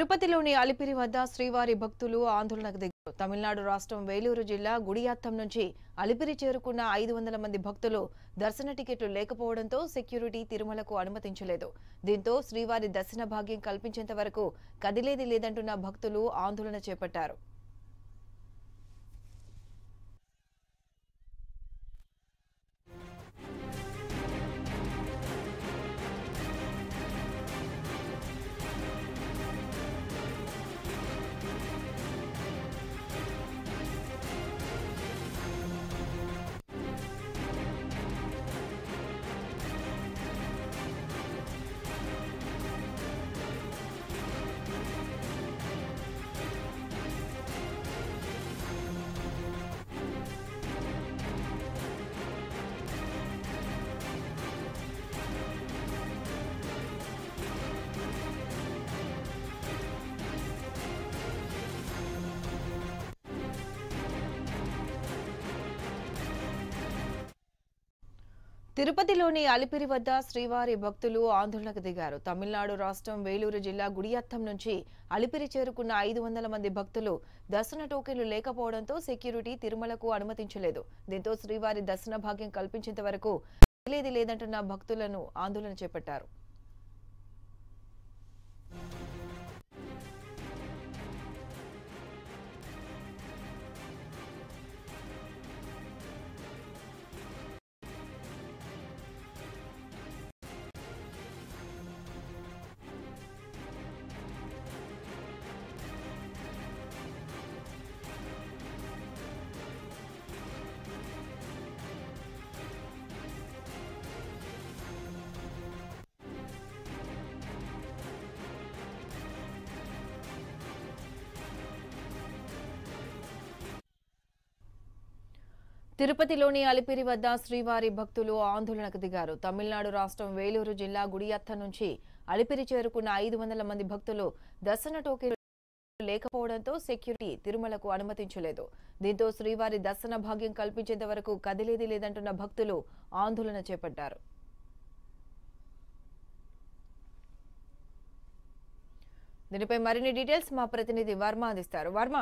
తిరుపతిలోని అలిపిరి వద్ద శ్రీవారి భక్తులు ఆందోళనకు దిగారు తమిళనాడు రాష్ట్రం వేలూరు జిల్లా గుడియాత్తం నుంచి అలిపిరి చేరుకున్న ఐదు వందల మంది భక్తులు దర్శన టికెట్లు లేకపోవడంతో సెక్యూరిటీ తిరుమలకు అనుమతించలేదు దీంతో శ్రీవారి దర్శన భాగ్యం కల్పించేంత వరకు కదిలేది లేదంటున్న భక్తులు ఆందోళన చేపట్టారు తిరుపతిలోని అలిపిరి వద్ద శ్రీవారి భక్తులు ఆందోళనకు దిగారు తమిళనాడు రాష్ట్రం వేలూరు జిల్లా గుడియత్తం నుంచి అలిపిరి చేరుకున్న ఐదు వందల మంది భక్తులు దర్శన టోకెన్లు లేకపోవడంతో సెక్యూరిటీ తిరుమలకు అనుమతించలేదు దీంతో శ్రీవారి దర్శన భాగ్యం కల్పించేంత వరకు లేది లేదంటున్న భక్తులను ఆందోళన చేపట్టారు తిరుపతిలోని అలిపిరి వద్ద శ్రీవారి భక్తులు ఆందోళనకు దిగారు తమిళనాడు రాష్ట్రం వేలూరు జిల్లా గుడియత్త నుంచి అలిపిరి చేరుకున్న ఐదు వందల మంది భక్తులు దర్శన టోకెన్లు లేకపోవడంతో సెక్యూరిటీ తిరుమలకు అనుమతించలేదు దీంతో శ్రీవారి దర్శన భాగ్యం కల్పించేంత వరకు కదిలేది లేదంటున్న భక్తులు ఆందోళన చేపట్టారు దీనిపై మరిన్ని డీటెయిల్స్ మా ప్రతినిధి వర్మ అందిస్తారు వర్మ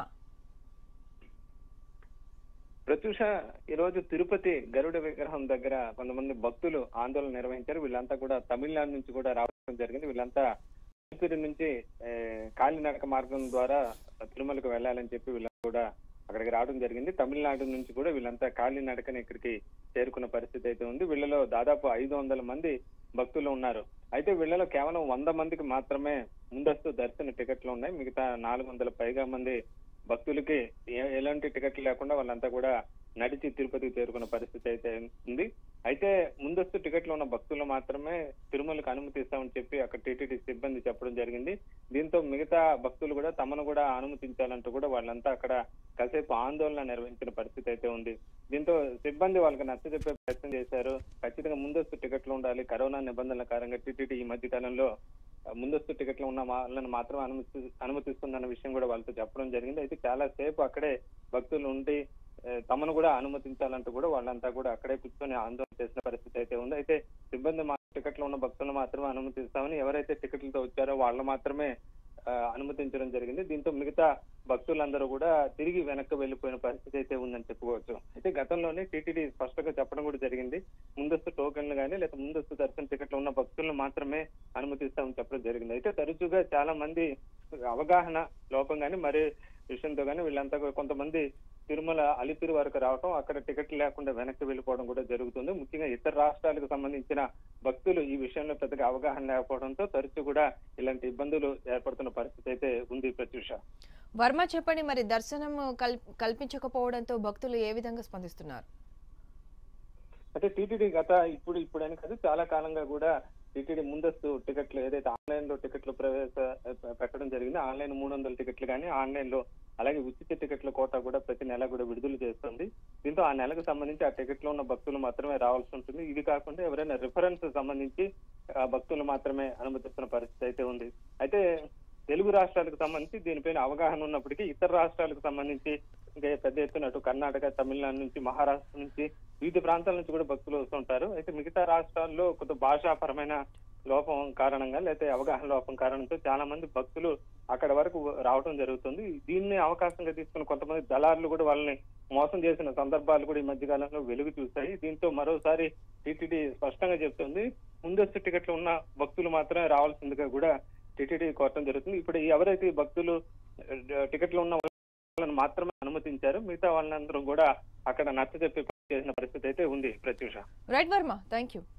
ప్రత్యూష ఈ రోజు తిరుపతి గరుడ విగ్రహం దగ్గర కొంతమంది భక్తులు ఆందోళన నిర్వహించారు వీళ్ళంతా కూడా తమిళనాడు నుంచి కూడా రావడం జరిగింది వీళ్ళంతా తిరుపతి నుంచి ఏ, కాలినడక మార్గం ద్వారా తిరుమలకు వెళ్ళాలని చెప్పి వీళ్ళంతా కూడా అక్కడికి రావడం జరిగింది తమిళనాడు నుంచి కూడా వీళ్ళంతా కాలినడకని ఇక్కడికి చేరుకున్న పరిస్థితి అయితే ఉంది వీళ్ళలో దాదాపు ఐదు వందల మంది భక్తులు ఉన్నారు అయితే వీళ్ళలో కేవలం వంద మందికి మాత్రమే ముందస్తు దర్శన టికెట్లు ఉన్నాయి మిగతా నాలుగు వందల పైగా మంది భక్తులకి ఏ- ఎలాంటి టికెట్లు లేకుండా వాళ్ళంతా కూడా నడిచి తిరుపతికి చేరుకున్న పరిస్థితి అయితే ఉంది అయితే ముందస్తు టికెట్లు ఉన్న భక్తులు మాత్రమే తిరుమలకు అనుమతిస్తామని చెప్పి అక్కడ టీటీడీ సిబ్బంది చెప్పడం జరిగింది దీంతో మిగతా భక్తులు కూడా తమను కూడా అనుమతించాలంటూ కూడా వాళ్ళంతా అక్కడ కాసేపు ఆందోళన నిర్వహించిన పరిస్థితి అయితే ఉంది దీంతో సిబ్బంది వాళ్ళకి నచ్చజెప్పే ప్రయత్నం చేశారు ఖచ్చితంగా ముందస్తు టికెట్లు ఉండాలి కరోనా నిబంధనల కారణంగా టీటీడీ ఈ మధ్య కాలంలో ఆ, ముందస్తు టికెట్లు ఉన్న వాళ్ళని మాత్రం అనుమతి అనుమతిస్తుందన్న విషయం కూడా వాళ్ళతో చెప్పడం జరిగింది అయితే చాలా సేపు అక్కడే భక్తులు ఉండి ఆ, తమను కూడా అనుమతించాలంటూ కూడా వాళ్ళంతా కూడా అక్కడే కూర్చొని ఆందోళన చేసిన పరిస్థితి అయితే ఉంది అయితే సిబ్బంది మా టికెట్లు ఉన్న భక్తులను మాత్రమే అనుమతిస్తామని ఎవరైతే టికెట్లతో వచ్చారో వాళ్ళు మాత్రమే ఆ, అనుమతించడం జరిగింది దీంతో మిగతా భక్తులందరూ కూడా తిరిగి వెనక్కి వెళ్ళిపోయిన పరిస్థితి అయితే ఉందని చెప్పుకోవచ్చు అయితే గతంలోనే టీటీడీ స్పష్టంగా చెప్పడం కూడా జరిగింది ముందస్తు టోకెన్లు కానీ లేదా ముందస్తు దర్శన టికెట్లు ఉన్న భక్తులను మాత్రమే అనుమతిస్తామని చెప్పడం జరిగింది అయితే తరచుగా చాలా మంది అవగాహన లోపం కానీ మరి విషయంతో కానీ వీళ్ళంతా కూడా కొంతమంది తిరుమల అలిపిరి వరకు రావటం అక్కడ టికెట్లు లేకుండా వెనక్కి వెళ్ళిపోవడం కూడా జరుగుతుంది ముఖ్యంగా ఇతర రాష్ట్రాలకు సంబంధించిన భక్తులు ఈ విషయంలో పెద్దగా అవగాహన లేకపోవడంతో తరచు కూడా ఇలాంటి ఇబ్బందులు ఏర్పడుతున్న పరిస్థితి అయితే ఉంది ప్రత్యూష వర్మ చెప్పండి మరి దర్శనం కల్- కల్పించకపోవడంతో భక్తులు ఏ విధంగా స్పందిస్తున్నారు అంటే టీటీడీ గత ఇప్పుడు ఇప్పుడని కాదు చాలా కాలంగా కూడా టీటీడీ ముందస్తు టికెట్లు ఏదైతే ఆన్లైన్ లో టికెట్లు ప్రవేశ పెట్టడం జరిగింది ఆన్లైన్ మూడు వందల టికెట్లు కానీ ఆన్లైన్ లో అలాగే ఉచిత టికెట్ల కోటా కూడా ప్రతి నెల కూడా విడుదల చేస్తుంది దీంతో ఆ నెలకు సంబంధించి ఆ టికెట్లో ఉన్న భక్తులు మాత్రమే రావాల్సి ఉంటుంది ఇది కాకుండా ఎవరైనా రిఫరెన్స్ సంబంధించి ఆ భక్తులు మాత్రమే అనుమతిస్తున్న పరిస్థితి అయితే ఉంది అయితే తెలుగు రాష్ట్రాలకు సంబంధించి దీనిపైన అవగాహన ఉన్నప్పటికీ ఇతర రాష్ట్రాలకు సంబంధించి ఇంకా పెద్ద ఎత్తున అటు కర్ణాటక తమిళనాడు నుంచి మహారాష్ట్ర నుంచి వివిధ ప్రాంతాల నుంచి కూడా భక్తులు వస్తుంటారు అయితే మిగతా రాష్ట్రాల్లో కొంత భాషాపరమైన లోపం కారణంగా లేకపోతే అవగాహన లోపం కారణంతో చాలా మంది భక్తులు అక్కడ వరకు రావడం జరుగుతుంది దీన్ని అవకాశంగా తీసుకుని కొంతమంది దళారులు కూడా వాళ్ళని మోసం చేసిన సందర్భాలు కూడా ఈ మధ్య కాలంలో వెలుగు చూస్తాయి దీంతో మరోసారి టీటీడీ స్పష్టంగా చెప్తుంది ముందస్తు టికెట్లు ఉన్న భక్తులు మాత్రమే రావాల్సిందిగా కూడా టీటీడీ కోరటం జరుగుతుంది ఇప్పుడు ఎవరైతే ఈ భక్తులు ఆ, టికెట్లు ఉన్న వాళ్ళని మాత్రమే అనుమతించారు మిగతా వాళ్ళందరూ కూడా అక్కడ నచ్చ చెప్పి చేసిన పరిస్థితి అయితే ఉంది Pratyusha right Varma thank you